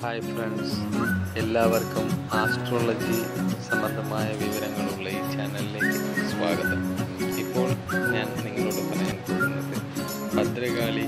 Hi friends എല്ലാവർക്കും astrology സംബന്ധമായ വിവരങ്ങളുള്ള ഈ ചാനലിലേക്ക് സ്വാഗതം ഇപ്പോൾ ഞാൻ നിങ്ങളോട് പറയാൻ പോകുന്നത് ഭദ്രകാളി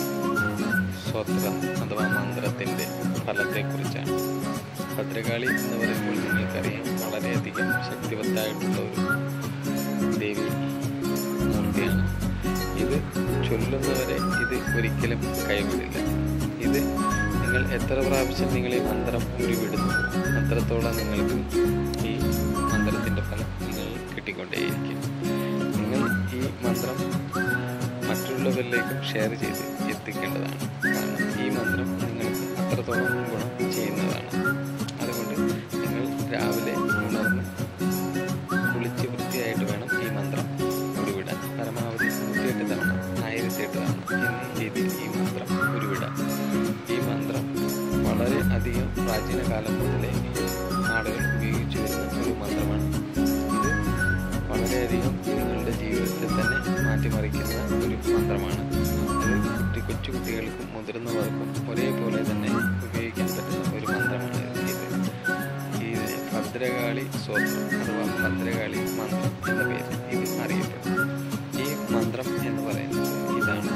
സ്വത്രം അഥവാ മന്ത്രത്തിൻ്റെ ഫലത്തെക്കുറിച്ചാണ് ഭദ്രകാളി എന്ന് പറയുമ്പോൾ നിങ്ങൾക്കറിയാം വളരെയധികം ശക്തിവത്തായിട്ടുള്ള ഒരു ദേവി മൂർത്തിയാണ് ഇത് ചൊല്ലുന്നവരെ ഇത് ഒരിക്കലും കൈവിടില്ല ഇത് നിങ്ങൾ എത്ര പ്രാവശ്യം നിങ്ങൾ ഈ മന്ത്രം ഉരുവിടുന്നു അത്രത്തോളം നിങ്ങൾക്ക് ഈ മന്ത്രത്തിൻ്റെ ഫലം നിങ്ങൾ കിട്ടിക്കൊണ്ടേയിരിക്കും നിങ്ങൾ ഈ മന്ത്രം മറ്റുള്ളവരിലേക്കും ഷെയർ ചെയ്ത് എത്തിക്കേണ്ടതാണ് കാരണം ഈ മന്ത്രം നിങ്ങൾക്ക് അത്രത്തോളം ഗുണം ചെയ്യുന്നതാണ് അതുകൊണ്ട് നിങ്ങൾ രാവിലെ ഉണർന്ന് കുളിച്ച് വൃത്തിയായിട്ട് വേണം ഈ മന്ത്രം ഉരുവിടാൻ പരമാവധി നൂറ്റിയെട്ട് തവണ ആയിരത്തി എട്ട് തവണ എന്നീ രീതിയിൽ ഈ മന്ത്രം ഉരുവിടാം ഈ മന്ത്രം വളരെ അധികം പ്രാചീന കാലം മുതലേ ആളുകൾ ഉപയോഗിച്ചു വരുന്ന ഒരു മന്ത്രമാണ് ഇത് വളരെയധികം നിങ്ങളുടെ ജീവിതത്തെ തന്നെ മാറ്റിമറിക്കുന്ന ഒരു മന്ത്രമാണ് അത് കുട്ടി കൊച്ചു കുട്ടികൾക്കും മുതിർന്നവർക്കും ഒരേപോലെ തന്നെ ഉപയോഗിക്കാൻ പറ്റുന്ന ഒരു മന്ത്രമാണ് ഇത് ഇത് ഭദ്രകാളി സ്വത്രം അഥവാ ഭദ്രകാളി മന്ത്രം എന്ന പേര് ഇത് അറിയപ്പെടുന്നു ഈ മന്ത്രം എന്ന് പറയുന്നത് ഇതാണ്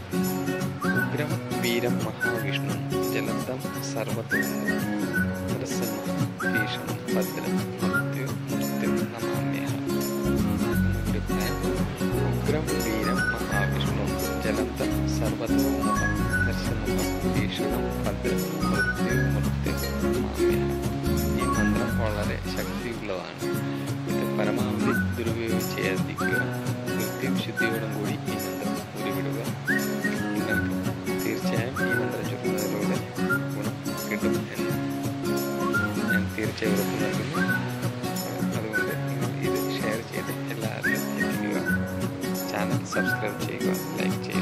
ഉഗ്രം വീരം മഹാവിഷ്ണു ജലന്തം സർവത്തും പ്രസന്ന ഭീഷണം ഭദ്രം മൃത്യു മൃത്യു നമാമ്യ ഒന്നുകൂടി പറയാം. ഉഗ്രം വീരം മഹാവിഷ്ണു ജലന്തം സർവതോമുഖം ദർശമുഖം ഭീഷണം ഭദ്രം മൃത്യു മൃത്യു നമാമ്യ ഈ മന്ത്രം വളരെ ശക്തിയുള്ളതാണ് ഇത് പരമാവധി ദുരുപയോഗം ചെയ്യാതിരിക്കുക കൃത്യം ശുദ്ധിയോടും കൂടി ഈ മന്ത്രം ഉരുവിടുക നിങ്ങൾക്ക് തീർച്ചയായും ഈ മന്ത്രം ചൊല്ലുന്നതിലൂടെ ഗുണം കിട്ടും എന്ന് ഞാൻ തീർച്ചയായും ഉറപ്പ് നൽകുന്നു അതുകൊണ്ട് നിങ്ങൾ ഇത് ഷെയർ ചെയ്ത് എല്ലാവരിലും എത്തിക്കുക ചാനൽ സബ്സ്ക്രൈബ് ചെയ്യുക ലൈക്ക് ചെയ്യുക